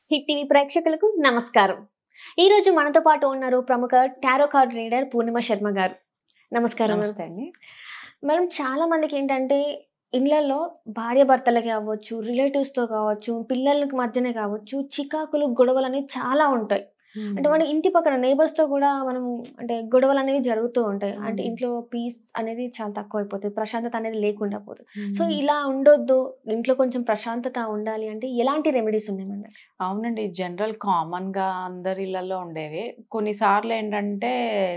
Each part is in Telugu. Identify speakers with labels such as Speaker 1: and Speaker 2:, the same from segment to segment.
Speaker 1: హిట్ టీవీ ప్రేక్షకులకు నమస్కారం ఈ రోజు మనతో పాటు ఉన్నారు ప్రముఖ tarot card reader Purnima Sharma garu నమస్కారం మేడం.
Speaker 2: నమస్తే అండి
Speaker 1: మేడం చాలా మందికి ఏంటంటే ఇళ్లలో భార్య భర్తలకి అవ్వచ్చు రిలేటివ్స్ తో కావచ్చు పిల్లలకి మధ్యనే కావచ్చు చికాకులు గొడవలు అనేవి చాలా ఉంటాయి అంటే మన ఇంటి పక్కన neighbours తో కూడా మనం అంటే గొడవలు అనేవి జరుగుతూ ఉంటాయి అంటే
Speaker 2: మ్మ్.
Speaker 1: ఇంట్లో పీస్ అనేది చాలా తక్కువ అయిపోతుంది ప్రశాంతత అనేది లేకుండా పోతుంది సో ఇలా ఉండొద్దు ఇంట్లో కొంచెం ప్రశాంతత ఉండాలి అంటే ఎలాంటి రెమెడీస్ ఉన్నాయి మన దగ్గర?
Speaker 2: అవునండి జనరల్ కామన్ గా అందరి ఇళ్లలో ఉండేవి కొన్నిసార్లు ఏంటంటే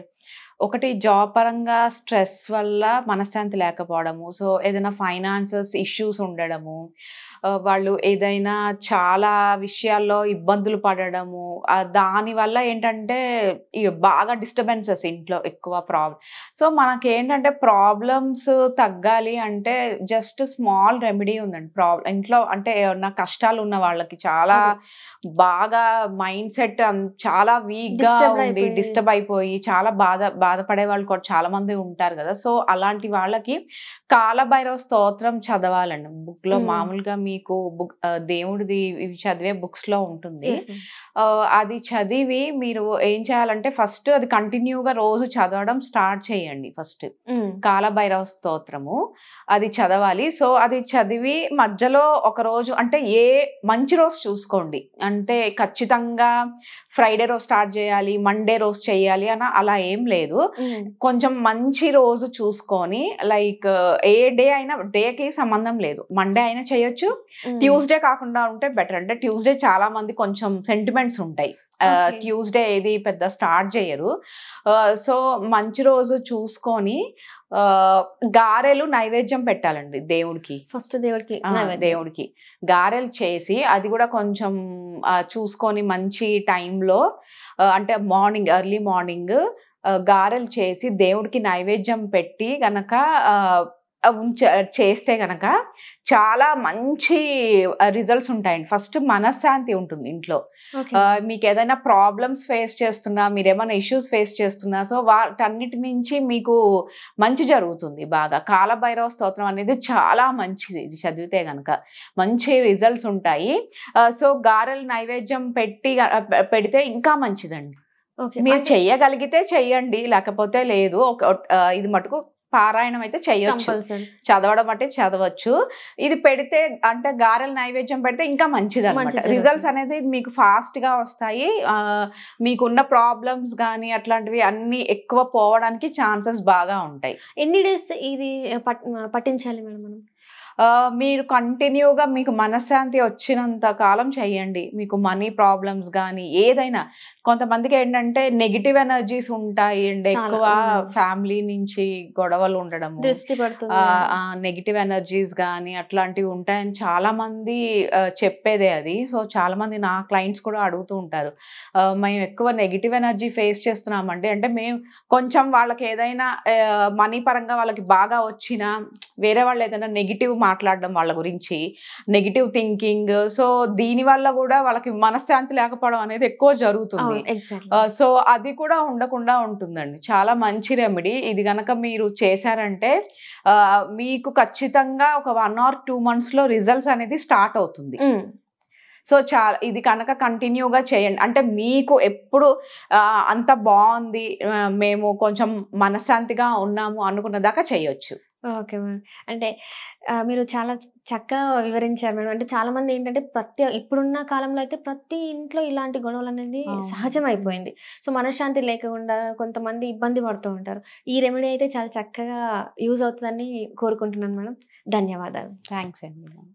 Speaker 2: ఒకటి జాబ్ పరంగా స్ట్రెస్ వల్ల మనశ్శాంతి లేకపోవడము సో ఏదైనా ఫైనాన్సెస్ ఇష్యూస్ ఉండడము ఆ, వాళ్ళు ఏదైనా చాలా విషయాల్లో ఇబ్బందులు పడడము ఆ, దాని వల్ల ఏంటంటే ఇక బాగా డిస్టర్బెన్సెస్ ఇంట్లో ఎక్కువ ప్రాబ్లం సో మనకి ఏంటంటే ప్రాబ్లమ్స్ తగ్గాలి అంటే జస్ట్ స్మాల్ రెమెడీ ఉందండి ప్రాబ్లం ఇంట్లో అంటే ఏమన్నా కష్టాలు ఉన్న వాళ్ళకి చాలా బాగా మైండ్ సెట్ చాలా వీక్ గా
Speaker 1: Disturb
Speaker 2: ఉండి
Speaker 1: అయిపోయి.
Speaker 2: డిస్టర్బ్ అయిపోయి చాలా బాధ బాధపడే వాళ్ళు కూడా చాలా మంది ఉంటారు కదా సో అలాంటి వాళ్ళకి కాలభైరవ స్తోత్రం చదవాలండి బుక్ లో
Speaker 1: Hmm.
Speaker 2: మామూలుగా మీకు బుక్ దేవుడిది ఇవి చదివే books లో ఉంటుంది
Speaker 1: Yes, ma'am.
Speaker 2: ఆ, అది చదివి మీరు ఏం చేయాలంటే ఫస్ట్ అది కంటిన్యూగా రోజు చదవడం స్టార్ట్ చేయండి ఫస్ట్
Speaker 1: మ్మ్.
Speaker 2: కాలభైరవ స్తోత్రము అది చదవాలి సో అది చదివి మధ్యలో ఒక రోజు అంటే ఏ మంచి రోజు చూసుకోండి అంటే ఖచ్చితంగా ఫ్రైడే రోజు స్టార్ట్ చేయాలి మండే రోజు చేయాలి అని అలా ఏం లేదు
Speaker 1: మ్మ్.
Speaker 2: కొంచెం మంచి రోజు చూసుకొని లైక్ ఏ డే అయినా డేకి సంబంధం లేదు మండే అయినా చేయొచ్చు
Speaker 1: మ్మ్.
Speaker 2: ట్యూస్డే కాకుండా ఉంటే బెటర్ అంటే ట్యూస్డే చాలా మంది కొంచెం సెంటిమెంట్స్ ఉంటాయి
Speaker 1: Okay.
Speaker 2: ట్యూస్డే ఏది పెద్ద స్టార్ట్ చేయరు సో మంచి రోజు చూసుకొని ఆ, గారెలు నైవేద్యం పెట్టాలండి దేవుడికి
Speaker 1: ఫస్ట్ దేవుడికి
Speaker 2: ఆ,
Speaker 1: నైవేద్యం.
Speaker 2: దేవుడికి గారెలు చేసి అది కూడా కొంచెం ఆ, చూసుకొని మంచి టైంలో అంటే మార్నింగ్ ఎర్లీ మార్నింగ్ గారెలు చేసి దేవుడికి నైవేద్యం పెట్టి గనక ఆ, ఉంచ చేస్తే గనక చాలా మంచి రిజల్ట్స్ ఉంటాయండి ఫస్ట్ మనశ్శాంతి ఉంటుంది ఇంట్లో
Speaker 1: Okay.
Speaker 2: ఆ, మీకు ఏదైనా ప్రాబ్లమ్స్ ఫేస్ చేస్తున్నా మీరు ఏమైనా ఇష్యూస్ ఫేస్ చేస్తున్నా సో వాటన్నిటి నుంచి మీకు మంచి జరుగుతుంది బాగా కాలభైరవ స్తోత్రం అనేది చాలా మంచిది ఇది చదివితే గనక మంచి రిజల్ట్స్ ఉంటాయి ఆ, సో గారెలు నైవేద్యం పెట్టి గ- పె- పెడితే ఇంకా మంచిదండి
Speaker 1: Okay.
Speaker 2: మీరు
Speaker 1: అంటే
Speaker 2: చెయ్యగలిగితే చెయ్యండి లేకపోతే లేదు ఒక ఆ, ఇది మటుకు పారాయణం అయితే చెయ్యొచ్చు
Speaker 1: compulsory.
Speaker 2: చదవడం అంటే చదవచ్చు ఇది పెడితే అంటే గారెల నైవేద్యం పెడితే ఇంకా మంచిది అనమాట
Speaker 1: మంచి జరుగుతుంది.
Speaker 2: రిజల్ట్స్ అనేది మీకు ఫాస్ట్ గా వస్తాయి ఆ, మీకున్న ప్రాబ్లమ్స్ కానీ అట్లాంటివి అన్ని ఎక్కువ పోవడానికి ఛాన్సెస్ బాగా ఉంటాయి
Speaker 1: ఎన్ని డేస్ ఇది పట్- పట్టించాలి మేడం మనం
Speaker 2: ఆ, మీరు కంటిన్యూగా మీకు మనశ్శాంతి వచ్చినంత కాలం చెయ్యండి మీకు మనీ ప్రాబ్లమ్స్ కానీ ఏదైనా కొంతమందికి ఏంటంటే నెగిటివ్ ఎనర్జీస్ ఉంటాయి అండ్
Speaker 1: చాలా,
Speaker 2: ఎక్కువ
Speaker 1: ఉమ్.
Speaker 2: ఫ్యామిలీ నుంచి గొడవలు ఉండడము
Speaker 1: దృష్టి పడుతుంది
Speaker 2: నెగిటివ్ ఎనర్జీస్ కానీ అట్లాంటివి ఉంటాయని చాలా మంది ఆ, చెప్పేదే అది సో చాలా మంది నా క్లయింట్స్ కూడా అడుగుతూ ఉంటారు ఆ, మేము ఎక్కువ నెగిటివ్ ఎనర్జీ ఫేస్ చేస్తున్నామండి అంటే మేము కొంచెం వాళ్ళకి ఏదైనా మనీ పరంగా వాళ్ళకి బాగా వచ్చినా వేరే వాళ్ళు ఏదైనా నెగిటివ్ మాట్లాడడం వాళ్ళ గురించి నెగిటివ్ థింకింగ్ సో దీని వల్ల కూడా వాళ్ళకి మనశ్శాంతి లేకపోవడం అనేది ఎక్కువ జరుగుతుంది
Speaker 1: అవును ఎగ్జాక్ట్లీ
Speaker 2: ఆ, సో అది కూడా ఉండకుండా ఉంటుందండి చాలా మంచి రెమెడీ ఇది గనక మీరు చేశారంటే ఆ, మీకు ఖచ్చితంగా ఒక వన్ ఆర్ టూ మంత్స్ లో రిజల్ట్స్ అనేది స్టార్ట్ అవుతుంది సో చాలా ఇది కనుక కంటిన్యూగా చేయండి అంటే మీకు ఎప్పుడు ఆ, అంత బాగుంది ఆ, మేము కొంచెం మనశ్శాంతిగా ఉన్నాము అనుకున్న దాకా చేయొచ్చు
Speaker 1: ఓకే మేడం అంటే ఆ, మీరు చాలా చక్కగా వివరించారు మేడం అంటే చాలా మంది ఏంటంటే ప్రతి ఇప్పుడున్న కాలంలో అయితే ప్రతి ఇంట్లో ఇలాంటి గొడవలు అనేది
Speaker 2: అవును.
Speaker 1: సహజం అయిపోయింది సో మనశ్శాంతి లేకుండా కొంతమంది ఇబ్బంది పడుతూ ఉంటారు ఈ రెమెడీ అయితే చాలా చక్కగా యూజ్ అవుతుందని కోరుకుంటున్నాను మేడం ధన్యవాదాలు
Speaker 2: థ్యాంక్స్ అండి